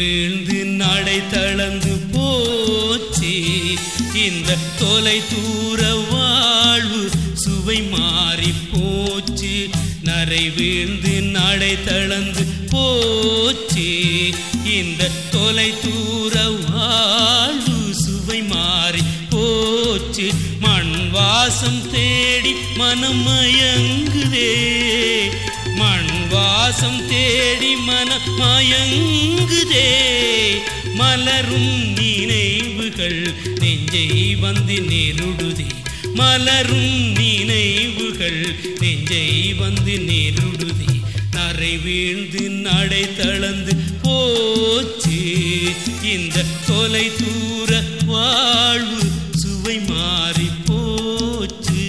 வீழ்ந்து நடை தளர்ந்து போச்சு இந்த தொலை தூர வாழ்வு சுவை மாறி போச்சு நரை வீழ்ந்து நடை தளர்ந்து போச்சு இந்த தொலை தூர வாழ்வு சுவை மாறி போச்சு மண் வாசம் தேடி மனம் மயங்குதே மண் வாசம் தேடி மனம் மயங்குதே மலரும் நினைவுகள் நெஞ்சை வந்து நெருடுதே மலரும் நினைவுகள் நெஞ்சை வந்து நெருடுதே நரை வீழ்ந்து நடை தளர்ந்து போச்சு இந்த தொலை தூர வாழ்வு சுவை மாறி போச்சு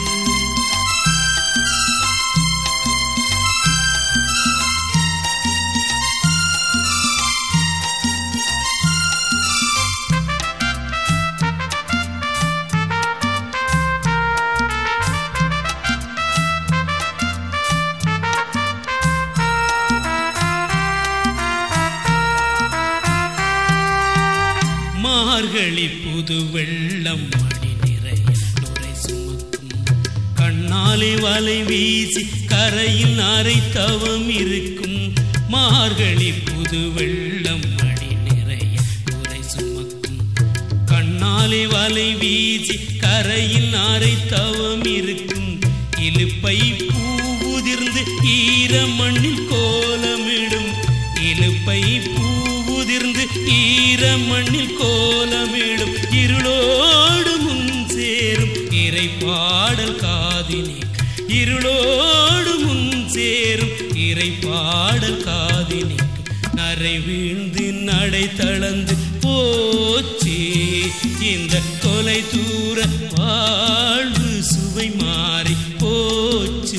மார்கழி புது வெள்ளம் மணி நிறைய நுரை சுமக்கும் கண்ணாலே வலை வீசி கரையில் அரை தவம் இருக்கும் மார்கழி புது வெள்ளம் மணி நிறைய நுரை சுமக்கும் கண்ணாலே வலை வீசி கரையில் அரை தவம் இருக்கும் இலுப்பை பூவுதிர்ந்து ஈர மண்ணில் கோலமிடும் இலுப்பை பூவுதிர்ந்து ஈர மண்ணில் கோலமிடும் இருளோடு முன் சேரும் இறை பாடல் காதினே இருளோடு முன் சேரும் இறை பாடல் காதினே நரை வீழ்ந்து நடை தளர்ந்து போச்சு இந்த தொலை தூர வாழ்வு சுவை மாறி போச்சு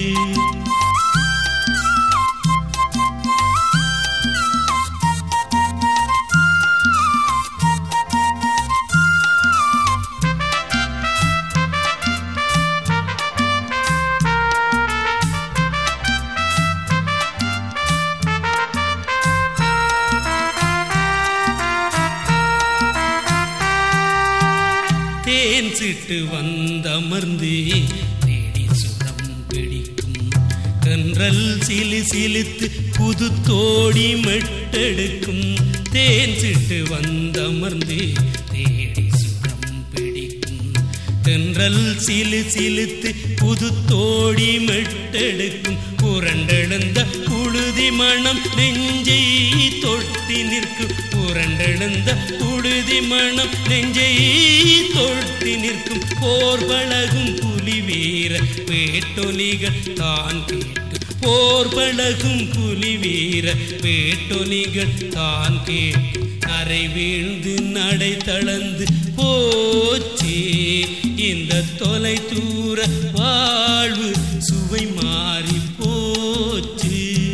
தேன் சிட்டு வந்தமர்ந்து தேடி சுரம் பிடிக்கும் தென்றல் சிலு சிலித்து புது தோடி மெட்டெடுக்கும் தேன் சிட்டு வந்தமர்ந்து தேடி சுரம் பிடிக்கும் தென்றல் சிலு சிலித்து புது தோடி மெட்டெடுக்கும் புரண்டெழுந்த புழுதி மணம் நெஞ்சை தொட்டி நிற்கும் புரண்டெழுந்த புழுதி மணம் நெஞ்சை தொட்டி நிற்கும் போர் பழகும் புலி வீர வேட்டொலிகள் தான் கேட்டு போர் பழகும் புலி வீர வேட்டொலிகள் தான் கேட்டு அரை வீழ்ந்து நடை தளர்ந்து போச்சு இந்த தொலை தூர வாழ்வு சுவை மாறி போச்சு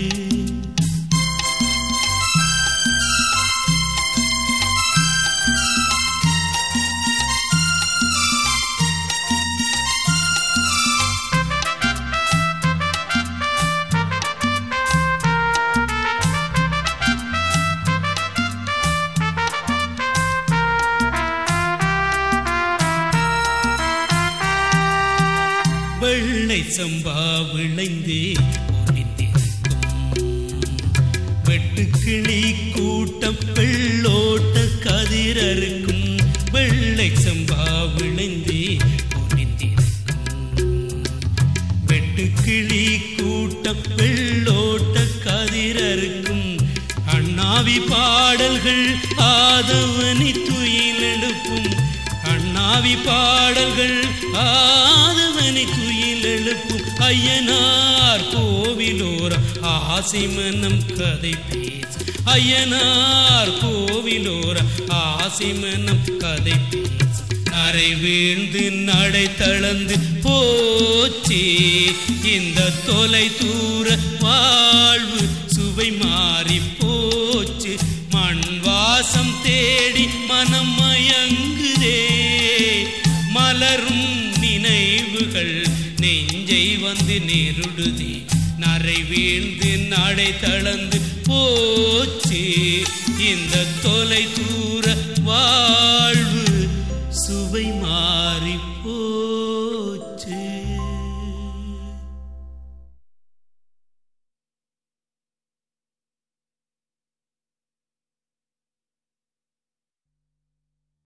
வெள்ளை சம்பா விளைந்தே ஒளிந்திருக்கும் வெட்டுக்கிளி கூட்டம் வெள்ளோட்ட கதிரறுக்கும் வெள்ளை சம்பா விளைந்தே ஒளிந்திருக்கும் வெட்டுக்கிளி கூட்டம் வெள்ளோட்ட கதிரறுக்கும் அண்ணாவி பாடல்கள் ஆதவனி துயிலெழுப்பும் அண்ணாவி பாடல்கள் ஆதவனி துயில் எழுப்பும் ஐயனார் கோவிலோர ஆசை மனம் கதை பேச ஐயனார் கோவிலோர ஆசை மனம் கதை பேச அரை வீழ்ந்து நடை தளர்ந்து போச்சே இந்த தொலை தூர வாழ்வு சுவை மாறி போச்சு மண் வாசம் தேடி மனம் மயங்குதே மலரும் நினைவுகள் நெஞ்சை வந்து நெருடுதே நரை வீழ்ந்து நடை தளர்ந்து போச்சு இந்த தொலை தூர வாழ்வினிலே